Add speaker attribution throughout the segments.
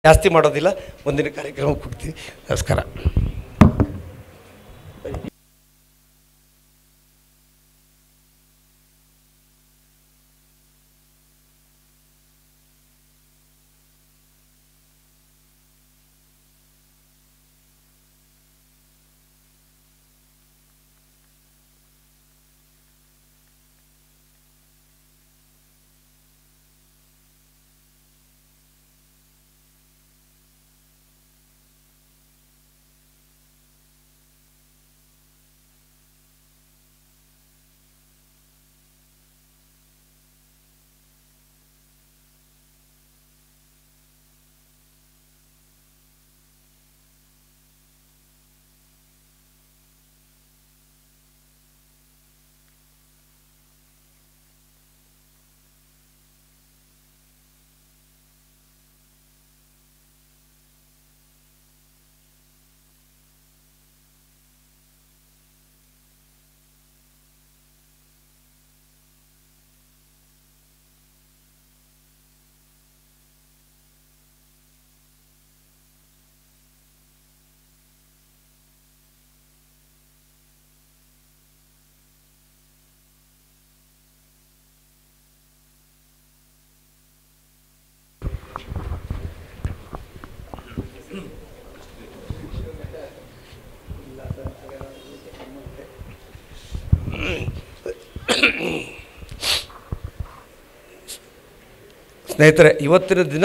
Speaker 1: ಜಾಸ್ತಿ ಮಾಡೋದಿಲ್ಲ ಮುಂದಿನ ಕಾರ್ಯಕ್ರಮಕ್ಕೆ ಹೋಗ್ತೀವಿ ನಮಸ್ಕಾರ ಸ್ನೇಹಿತರೆ ಇವತ್ತಿನ ದಿನ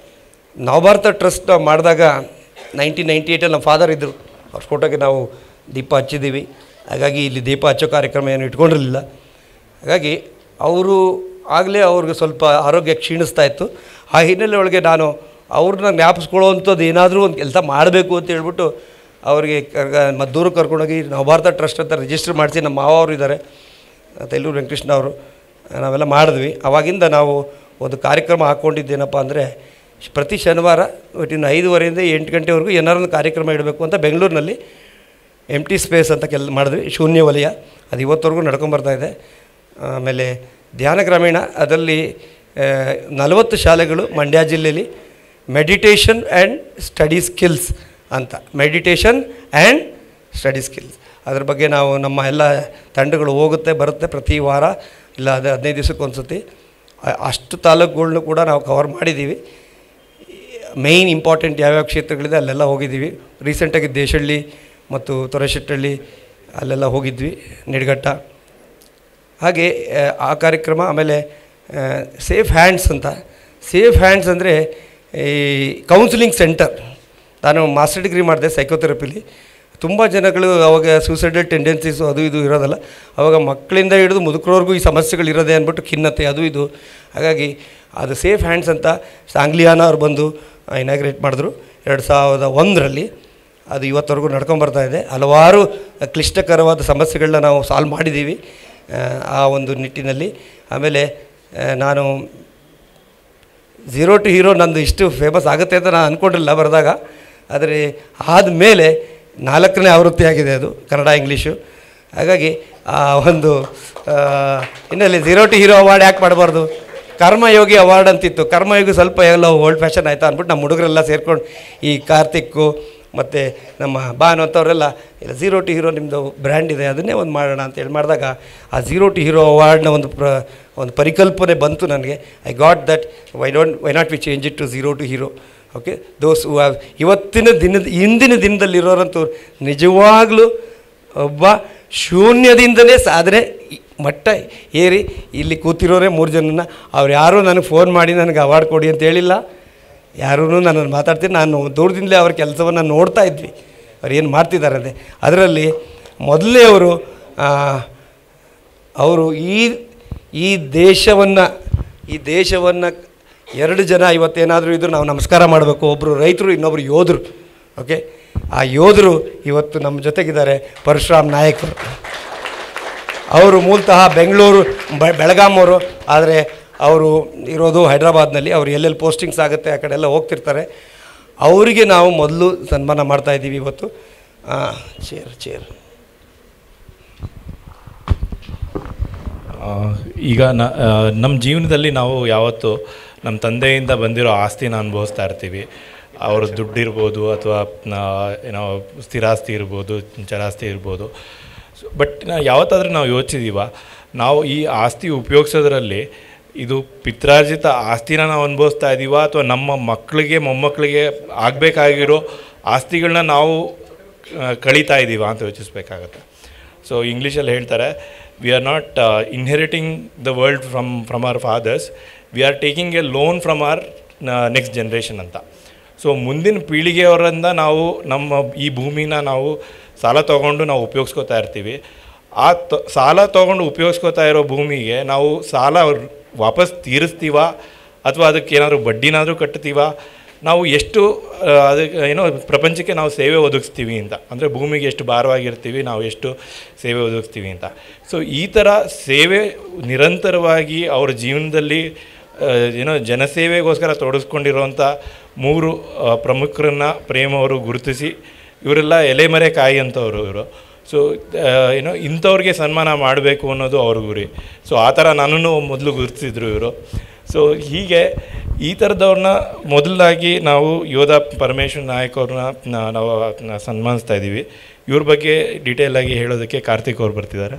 Speaker 1: ನವಭಾರತ ಟ್ರಸ್ಟ್ ನಾವು ಮಾಡಿದಾಗ ನೈನ್ಟೀನ್ ನೈಂಟಿ ಏಯ್ಟಲ್ಲಿ ನಮ್ಮ ಫಾದರ್ ಇದ್ದರು ಅವ್ರ ಫೋಟೋಗೆ ನಾವು ದೀಪ ಹಚ್ಚಿದ್ದೀವಿ ಹಾಗಾಗಿ ಇಲ್ಲಿ ದೀಪ ಹಚ್ಚೋ ಕಾರ್ಯಕ್ರಮ ಏನು ಇಟ್ಕೊಂಡಿರಲಿಲ್ಲ ಹಾಗಾಗಿ ಅವರು ಆಗಲೇ ಅವ್ರಿಗೆ ಸ್ವಲ್ಪ ಆರೋಗ್ಯ ಕ್ಷೀಣಿಸ್ತಾ ಇತ್ತು ಆ ಹಿನ್ನೆಲೆ ಒಳಗೆ ನಾನು ಅವ್ರನ್ನ ಜ್ಞಾಪಿಸ್ಕೊಳ್ಳೋವಂಥದ್ದು ಏನಾದರೂ ಒಂದು ಕೆಲಸ ಮಾಡಬೇಕು ಅಂತ ಹೇಳ್ಬಿಟ್ಟು ಅವರಿಗೆ ಮದ್ದೂರು ಕರ್ಕೊಂಡೋಗಿ ನವಭಾರತ ಟ್ರಸ್ಟ್ ಅಂತ ರಿಜಿಸ್ಟರ್ ಮಾಡಿಸಿ ನಮ್ಮ ಮಾವ ಅವರು ಇದ್ದಾರೆ ತೆಲ್ಲೂರು ವೆಂಕಟಕೃಷ್ಣ ಅವರು ನಾವೆಲ್ಲ ಮಾಡಿದ್ವಿ ಅವಾಗಿಂದ ನಾವು ಒಂದು ಕಾರ್ಯಕ್ರಮ ಹಾಕ್ಕೊಂಡಿದ್ದೇನಪ್ಪ ಅಂದರೆ ಪ್ರತಿ ಶನಿವಾರ ಒಟ್ಟಿನ ಐದುವರೆಯಿಂದ ಎಂಟು ಗಂಟೆವರೆಗೂ ಏನಾರೊಂದು ಕಾರ್ಯಕ್ರಮ ಇಡಬೇಕು ಅಂತ ಬೆಂಗಳೂರಿನಲ್ಲಿ ಎಮ್ ಟಿ ಸ್ಪೇಸ್ ಅಂತ ಕೆಲ್ ಮಾಡಿದ್ವಿ ಶೂನ್ಯ ವಲಯ ಅದು ಇವತ್ತವರೆಗೂ ನಡ್ಕೊಂಬರ್ತಾ ಇದೆ ಆಮೇಲೆ ಧ್ಯಾನ ಗ್ರಾಮೀಣ ಅದರಲ್ಲಿ ನಲವತ್ತು ಶಾಲೆಗಳು ಮಂಡ್ಯ ಜಿಲ್ಲೆಯಲ್ಲಿ ಮೆಡಿಟೇಷನ್ ಆ್ಯಂಡ್ ಸ್ಟಡಿ ಸ್ಕಿಲ್ಸ್ ಅಂತ ಮೆಡಿಟೇಷನ್ ಆ್ಯಂಡ್ ಸ್ಟಡಿ ಸ್ಕಿಲ್ಸ್ ಅದ್ರ ಬಗ್ಗೆ ನಾವು ನಮ್ಮ ಎಲ್ಲ ತಂಡಗಳು ಹೋಗುತ್ತೆ ಬರುತ್ತೆ ಪ್ರತಿ ವಾರ ಇಲ್ಲ ಅದು ಹದಿನೈದು ದಿವಸಕ್ಕೆ ಒಂದು ಸತಿ ಅ- ಅಷ್ಟು ತಾಲೂಕುಗಳ್ನು ಕೂಡ ನಾವು ಕವರ್ ಮಾಡಿದ್ದೀವಿ ಮೇಯ್ನ್ ಇಂಪಾರ್ಟೆಂಟ್ ಯಾವ್ಯಾವ ಕ್ಷೇತ್ರಗಳಿದೆ ಅಲ್ಲೆಲ್ಲ ಹೋಗಿದ್ದೀವಿ ರೀಸೆಂಟಾಗಿ ದೇಶಹಳ್ಳಿ ಮತ್ತು ತೊರೆಶೆಟ್ಟಹಳ್ಳಿ ಅಲ್ಲೆಲ್ಲ ಹೋಗಿದ್ವಿ ನಿಡಘಟ್ಟ ಹಾಗೆ ಆ, ಆ ಕಾರ್ಯಕ್ರಮ ಆಮೇಲೆ ಸೇಫ್ ಹ್ಯಾಂಡ್ಸ್ ಅಂತ ಸೇಫ್ ಹ್ಯಾಂಡ್ಸ್ ಅಂದರೆ ಈ ಕೌನ್ಸಿಲಿಂಗ್ ಸೆಂಟರ್ ನಾನು ಮಾಸ್ಟರ್ ಡಿಗ್ರಿ ಮಾಡಿದೆ ಸೈಕೋಥೆರಪಿಲಿ ತುಂಬ ಜನಗಳು ಅವಾಗ ಸೂಸೈಡಲ್ ಟೆಂಡೆನ್ಸೀಸು ಅದು ಇದು ಇರೋದಲ್ಲ ಅವಾಗ ಮಕ್ಕಳಿಂದ ಹಿಡಿದು ಮುದುಕರವರೆಗೂ ಈ ಸಮಸ್ಯೆಗಳಿರೋದೆ ಅಂದ್ಬಿಟ್ಟು ಖಿನ್ನತೆ ಅದು ಇದು ಹಾಗಾಗಿ ಅದು ಸೇಫ್ ಹ್ಯಾಂಡ್ಸ್ ಅಂತ ಸಾಂಗ್ಲಿಯಾನ ಅವ್ರು ಬಂದು ಇನಾಗ್ರೇಟ್ ಮಾಡಿದ್ರು ಎರಡು ಸಾವಿರದ ಒಂದರಲ್ಲಿ ಅದು ಇವತ್ತವರೆಗೂ ನಡ್ಕೊಂಬರ್ತಾ ಇದೆ ಹಲವಾರು ಕ್ಲಿಷ್ಟಕರವಾದ ಸಮಸ್ಯೆಗಳನ್ನ ನಾವು ಸಾಲ್ವ್ ಮಾಡಿದ್ದೀವಿ ಆ, ಆ ಒಂದು ನಿಟ್ಟಿನಲ್ಲಿ ಆಮೇಲೆ ಆ, ನಾನು ಝೀರೋ ಟು ಹೀರೋ ನಂದು ಇಷ್ಟು ಫೇಮಸ್ ಆಗುತ್ತೆ ಅಂತ ನಾನು ಅಂದ್ಕೊಂಡಿರಲಿಲ್ಲ ಬರೆದಾಗ ಆದರೆ ಆದಮೇಲೆ ನಾಲ್ಕನೇ ಆವೃತ್ತಿ ಆಗಿದೆ ಅದು ಕನ್ನಡ ಇಂಗ್ಲೀಷು ಹಾಗಾಗಿ ಆ ಒಂದು ಆ, ಇನ್ನಲ್ಲಿ ಝೀರೋ ಟು ಹೀರೋ ಅವಾರ್ಡ್ ಯಾಕೆ ಮಾಡಬಾರ್ದು ಕರ್ಮಯೋಗಿ ಅವಾರ್ಡ್ ಅಂತಿತ್ತು ಕರ್ಮಯೋಗಿ ಸ್ವಲ್ಪ ಎಲ್ಲ ಓಲ್ಡ್ ಫ್ಯಾಷನ್ ಆಯಿತಾ ಅಂದ್ಬಿಟ್ಟು ನಮ್ಮ ಹುಡುಗರೆಲ್ಲ ಸೇರ್ಕೊಂಡು ಈ ಕಾರ್ತಿಕ್ಕು ಮತ್ತು ನಮ್ಮ ಬಾನು ಅಂತವರೆಲ್ಲ ಇಲ್ಲ ಝೀರೋ ಟು ಹೀರೋ ನಿಮ್ಮದು ಬ್ರ್ಯಾಂಡ್ ಇದೆ ಅದನ್ನೇ ಒಂದು ಮಾಡೋಣ ಅಂತೇಳಿ ಮಾಡಿದಾಗ ಆ ಝೀರೋ ಟು ಹೀರೋ ಅವಾರ್ಡ್ನ ಒಂದು ಪ್ರ ಒಂದು ಪರಿಕಲ್ಪನೆ ಬಂತು ನನಗೆ I got that why don't why not we change it to zero to hero okay those who have ಇವತ್ತಿನ ದಿನದ ಇಂದಿನ ದಿನದಲ್ಲಿರೋರಂತೂ ನಿಜವಾಗ್ಲೂ ಒಬ್ಬ ಶೂನ್ಯದಿಂದಲೇ ಸಾಧನೆ ಈ ಮಟ್ಟ ಏರಿ ಇಲ್ಲಿ ಕೂತಿರೋರೇ ಮೂರು ಜನನ ಅವ್ರು ಯಾರೂ ನನಗೆ ಫೋನ್ ಮಾಡಿ ನನಗೆ ಅವಾರ್ಡ್ ಕೊಡಿ ಅಂತ ಹೇಳಿಲ್ಲ ಯಾರೂ ನನ್ನನ್ನು ಮಾತಾಡ್ತೀನಿ ನಾನು ದೂರದಿಂದಲೇ ಅವ್ರ ಕೆಲಸವನ್ನು ನೋಡ್ತಾ ಇದ್ವಿ ಅವ್ರು ಏನು ಮಾಡ್ತಿದ್ದಾರೆ ಅದೇ ಅದರಲ್ಲಿ ಮೊದಲೇ ಅವರು ಅವರು ಈ ಈ ದೇಶವನ್ನು ಈ ದೇಶವನ್ನು ಎರಡು ಜನ ಇವತ್ತೇನಾದರೂ ಇದ್ದರೂ ನಾವು ನಮಸ್ಕಾರ ಮಾಡಬೇಕು ಒಬ್ಬರು ರೈತರು ಇನ್ನೊಬ್ಬರು ಯೋಧರು ಓಕೆ ಆ ಯೋಧರು ಇವತ್ತು ನಮ್ಮ ಜೊತೆಗಿದ್ದಾರೆ ಪರಶುರಾಮ್ ನಾಯಕರು ಅವರು ಮೂಲತಃ ಬೆಂಗಳೂರು ಬೆ- ಬೆಳಗಾಂ ಅವರು ಆದರೆ ಅವರು ಇರೋದು ಹೈದ್ರಾಬಾದ್ನಲ್ಲಿ ಅವ್ರು ಎಲ್ಲೆಲ್ಲಿ ಪೋಸ್ಟಿಂಗ್ಸ್ ಆಗುತ್ತೆ ಆ ಕಡೆ ಎಲ್ಲ ಹೋಗ್ತಿರ್ತಾರೆ ಅವರಿಗೆ ನಾವು ಮೊದಲು ಸನ್ಮಾನ ಮಾಡ್ತಾ ಇದ್ದೀವಿ ಇವತ್ತು ಚೇರ್ ಚೇರ್
Speaker 2: ಆ, ಈಗ ನ ನಮ್ಮ ಜೀವನದಲ್ಲಿ ನಾವು ಯಾವತ್ತು ನಮ್ಮ ತಂದೆಯಿಂದ ಬಂದಿರೋ ಆಸ್ತಿನ ಅನುಭವಿಸ್ತಾ ಇರ್ತೀವಿ ಅವ್ರ ದುಡ್ಡು ಇರ್ಬೋದು ಅಥವಾ ಏನೋ ಸ್ಥಿರಾಸ್ತಿ ಇರ್ಬೋದು ಚರಾಸ್ತಿ ಇರ್ಬೋದು ಬಟ್ ನಾವು ಯಾವತ್ತಾದ್ರೂ ನಾವು ಯೋಚಿಸಿದೀವ ನಾವು ಈ ಆಸ್ತಿ ಉಪಯೋಗಿಸೋದ್ರಲ್ಲಿ ಇದು ಪಿತ್ರಾರ್ಜಿತ ಆಸ್ತಿನ ನಾವು ಅನುಭವಿಸ್ತಾ ಇದ್ದೀವ ಅಥವಾ ನಮ್ಮ ಮಕ್ಕಳಿಗೆ ಮೊಮ್ಮಕ್ಕಳಿಗೆ ಆಗಬೇಕಾಗಿರೋ ಆಸ್ತಿಗಳನ್ನ ನಾವು ಆ, ಕಳೀತಾ ಇದ್ದೀವ ಅಂತ ಯೋಚಿಸ್ಬೇಕಾಗತ್ತೆ ಸೊ ಇಂಗ್ಲೀಷಲ್ಲಿ ಹೇಳ್ತಾರೆ we are not inheriting the world from from our fathers we are taking a loan from our next generation ಅಂತ ಸೊ ಮುಂದಿನ ಪೀಳಿಗೆಯವರಿಂದ ನಾವು ನಮ್ಮ ಈ ಭೂಮಿನ ನಾವು ಸಾಲ ತೊಗೊಂಡು ನಾವು ಉಪಯೋಗಿಸ್ಕೋತಾ ಇರ್ತೀವಿ ಆ ತ ಸಾಲ ತೊಗೊಂಡು ಉಪಯೋಗಿಸ್ಕೋತಾ ಇರೋ ಭೂಮಿಗೆ ನಾವು ಸಾಲ ವಾಪಸ್ ತೀರಿಸ್ತೀವ ಅಥವಾ ಅದಕ್ಕೆ ಏನಾದರೂ ಬಡ್ಡಿನಾದರೂ ಕಟ್ತೀವ ನಾವು ಎಷ್ಟು ಆ, ಅದಕ್ಕೆ ಏನೋ ಪ್ರಪಂಚಕ್ಕೆ ನಾವು ಸೇವೆ ಒದಗಿಸ್ತೀವಿ ಅಂತ ಅಂದರೆ ಭೂಮಿಗೆ ಎಷ್ಟು ಭಾರವಾಗಿರ್ತೀವಿ ನಾವು ಎಷ್ಟು ಸೇವೆ ಒದಗಿಸ್ತೀವಿ ಅಂತ ಸೊ ಈ ಥರ ಸೇವೆ ನಿರಂತರವಾಗಿ ಅವ್ರ ಜೀವನದಲ್ಲಿ ಆ, ಏನೋ ಜನಸೇವೆಗೋಸ್ಕರ ತೊಡಗಿಸ್ಕೊಂಡಿರೋಂಥ ಮೂರು ಆ, ಪ್ರಮುಖರನ್ನ ಪ್ರೇಮ್ ಅವರು ಗುರುತಿಸಿ ಇವರೆಲ್ಲ ಎಲೆಮರೆ ಕಾಯಿ ಅಂತವರು ಇವರು ಸೊ ಏನೋ ಇಂಥವ್ರಿಗೆ ಸನ್ಮಾನ ಮಾಡಬೇಕು ಅನ್ನೋದು ಅವ್ರ ಗುರಿ ಸೊ ಆ ಥರ ನನ್ನನ್ನು ಮೊದಲು ಗುರುತಿಸಿದ್ರು ಇವರು ಸೊ ಹೀಗೆ ಈ ಥರದವ್ರನ್ನ ಮೊದಲಾಗಿ ನಾವು ಯೋಧ ಪರಮೇಶ್ವರ್ ನಾಯಕ್ ಅವ್ರನ್ನ ನಾ- ನಾವು ನ- ಸನ್ಮಾನಿಸ್ತಾ ಇದ್ದೀವಿ ಇವ್ರ ಬಗ್ಗೆ ಡೀಟೇಲ್ ಆಗಿ ಹೇಳೋದಕ್ಕೆ ಕಾರ್ತಿಕ್ ಅವ್ರು ಬರ್ತಿದ್ದಾರೆ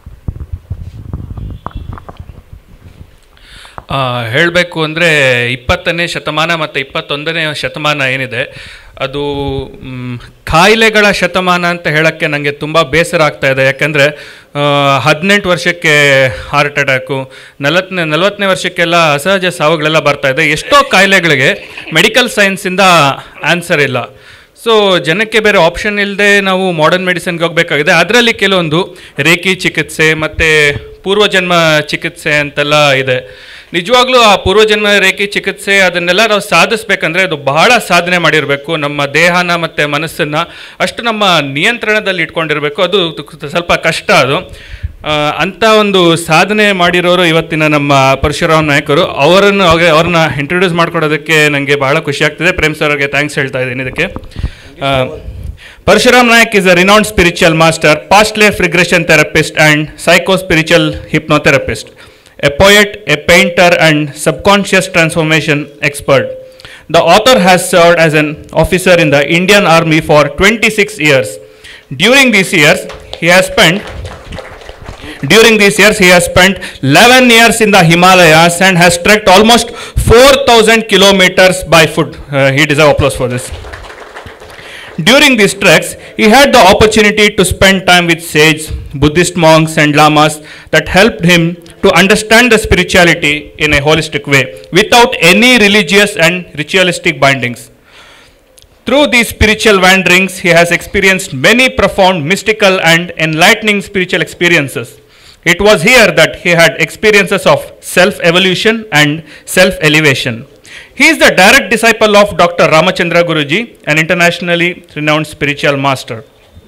Speaker 3: ಹೇಳಬೇಕು ಅಂದರೆ ಇಪ್ಪತ್ತನೇ ಶತಮಾನ ಮತ್ತು ಇಪ್ಪತ್ತೊಂದನೇ ಶತಮಾನ ಏನಿದೆ ಅದು ಮ್, ಕಾಯಿಲೆಗಳ ಶತಮಾನ ಅಂತ ಹೇಳೋಕ್ಕೆ ನನಗೆ ತುಂಬ ಬೇಸರ ಆಗ್ತಾ ಇದೆ ಯಾಕೆಂದರೆ ಹದಿನೆಂಟು ವರ್ಷಕ್ಕೆ ಹಾರ್ಟ್ ಅಟ್ಯಾಕು ನಲವತ್ತನೇ ನಲವತ್ತನೇ ವರ್ಷಕ್ಕೆಲ್ಲ ಅಸಹಜ ಸಾವುಗಳೆಲ್ಲ ಬರ್ತಾ ಇದೆ ಎಷ್ಟೋ ಕಾಯಿಲೆಗಳಿಗೆ ಮೆಡಿಕಲ್ ಸೈನ್ಸಿಂದ ಆನ್ಸರ್ ಇಲ್ಲ ಸೊ ಜನಕ್ಕೆ ಬೇರೆ ಆಪ್ಷನ್ ಇಲ್ಲದೆ ನಾವು ಮಾಡರ್ನ್ ಮೆಡಿಸಿನ್ಗೆ ಹೋಗಬೇಕಾಗಿದೆ ಅದರಲ್ಲಿ ಕೆಲವೊಂದು ರೇಖಿ ಚಿಕಿತ್ಸೆ ಮತ್ತು ಪೂರ್ವಜನ್ಮ ಚಿಕಿತ್ಸೆ ಅಂತೆಲ್ಲ ಇದೆ ನಿಜವಾಗ್ಲೂ ಆ ಪೂರ್ವಜನ್ಮ ರೇಖಿ ಚಿಕಿತ್ಸೆ ಅದನ್ನೆಲ್ಲ ನಾವು ಸಾಧಿಸ್ಬೇಕಂದ್ರೆ ಅದು ಬಹಳ ಸಾಧನೆ ಮಾಡಿರಬೇಕು ನಮ್ಮ ದೇಹನ ಮತ್ತು ಮನಸ್ಸನ್ನು ಅಷ್ಟು ನಮ್ಮ ನಿಯಂತ್ರಣದಲ್ಲಿ ಇಟ್ಕೊಂಡಿರಬೇಕು ಅದು ತು- ಸ್ವಲ್ಪ ಕಷ್ಟ ಅದು ಆ, ಅಂಥ ಒಂದು ಸಾಧನೆ ಮಾಡಿರೋರು ಇವತ್ತಿನ ನಮ್ಮ ಪರಶುರಾಮ್ ನಾಯಕರು ಅವರನ್ನು ಅವ್ರಿಗೆ- ಅವ್ರನ್ನ ಇಂಟ್ರೊಡ್ಯೂಸ್ ಮಾಡ್ಕೊಡೋದಕ್ಕೆ ನನಗೆ ಬಹಳ ಖುಷಿ ಆಗ್ತಿದೆ ಪ್ರೇಮ್ ಸರ್ ಅವ್ರಿಗೆ ಥ್ಯಾಂಕ್ಸ್ ಹೇಳ್ತಾ ಇದ್ದೀನಿ ಇದಕ್ಕೆ ಆ, Parashuram Nayak is a renowned spiritual master past life regression therapist and psycho spiritual hypnotherapist a poet a painter and subconscious transformation expert The author has served as an officer in the Indian Army for 26 years. During these years, he has spent during these years he has spent 11 years in the Himalayas and has trekked almost 4000 kilometers by foot. Uh, he deserves applause for this. During these treks, he had the opportunity to spend time with sages, Buddhist monks, and lamas that helped him to understand the spirituality in a holistic way without any religious and ritualistic bindings. Through these spiritual wanderings, he has experienced many profound, mystical, and enlightening spiritual experiences. It was here that he had experiences of self evolution and self elevation. He is the direct disciple of Dr. Ramachandra Guruji, an internationally renowned spiritual master.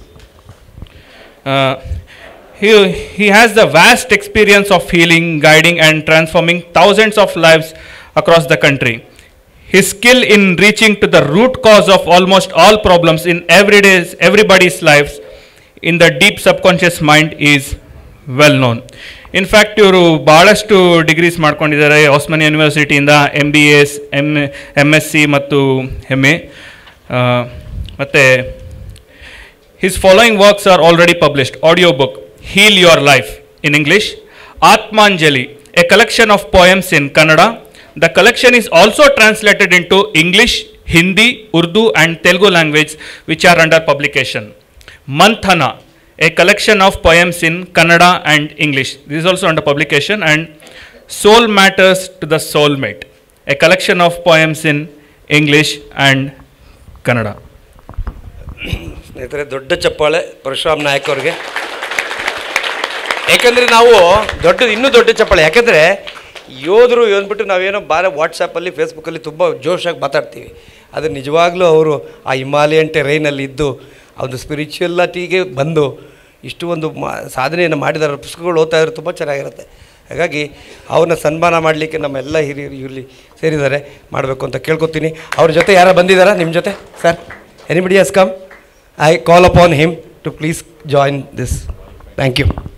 Speaker 3: Uh, he, he has the vast experience of healing, guiding, and transforming thousands of lives across the country. His skill in reaching to the root cause of almost all problems in everyday's, everybody's lives in the deep subconscious mind is well known in fact ಇವರು ಭಾಳಷ್ಟು degrees ಮಾಡ್ಕೊಂಡಿದ್ದಾರೆ ಆಸ್ಮನ್ ಯೂನಿವರ್ಸಿಟಿಯಿಂದ M B S M M S C ಮತ್ತು M A ಮತ್ತು His following works are already published audiobook Heal Your Life in English, Atmanjali, a collection of poems in Kannada. The collection is also translated into English, Hindi, Urdu, and Telugu language, which are under publication. Manthana, a collection of poems in Kannada and English. This is also under publication. And Soul Matters to the Soulmate, a collection of poems in English and Kannada.
Speaker 1: ಸ್ನೇಹಿತರೆ ದೊಡ್ಡ ಚಪ್ಪಾಳೆ ಪರಶುರಾಮ್ ನಾಯಕ್ ಅವ್ರಿಗೆ ಯಾಕಂದರೆ ನಾವು ದೊಡ್ಡ ಇನ್ನೂ ದೊಡ್ಡ ಚಪ್ಪಾಳೆ ಯಾಕಂದರೆ ಯೋಧರು ಅಂದ್ಬಿಟ್ಟು ನಾವೇನೋ ಬಾರ ವಾಟ್ಸಪ್ಪಲ್ಲಿ ಫೇಸ್ಬುಕ್ಕಲ್ಲಿ ತುಂಬ ಜೋಶಾಗಿ ಮಾತಾಡ್ತೀವಿ ಆದರೆ ನಿಜವಾಗ್ಲೂ ಅವರು ಆ ಹಿಮಾಲಯನ್ ಟೆರೈನಲ್ಲಿ ಇದ್ದು ಆ ಒಂದು ಸ್ಪಿರಿಚುವಲಿಟಿಗೆ ಬಂದು ಇಷ್ಟು ಒಂದು ಮಾ ಸಾಧನೆಯನ್ನು ಮಾಡಿದಾರೆ ಪುಸ್ತಕಗಳು ಓದ್ತಾ ಇದ್ರೆ ತುಂಬ ಚೆನ್ನಾಗಿರುತ್ತೆ ಹಾಗಾಗಿ ಅವ್ರನ್ನ ಸನ್ಮಾನ ಮಾಡಲಿಕ್ಕೆ ನಮ್ಮೆಲ್ಲ ಹಿರಿಯರು ಇಲ್ಲಿ ಸೇರಿದ್ದಾರೆ ಮಾಡಬೇಕು ಅಂತ ಕೇಳ್ಕೊತೀನಿ ಅವ್ರ ಜೊತೆ ಯಾರು ಬಂದಿದ್ದಾರಾ ನಿಮ್ಮ ಜೊತೆ sir anybody has come I call upon him to please join this. Thank you.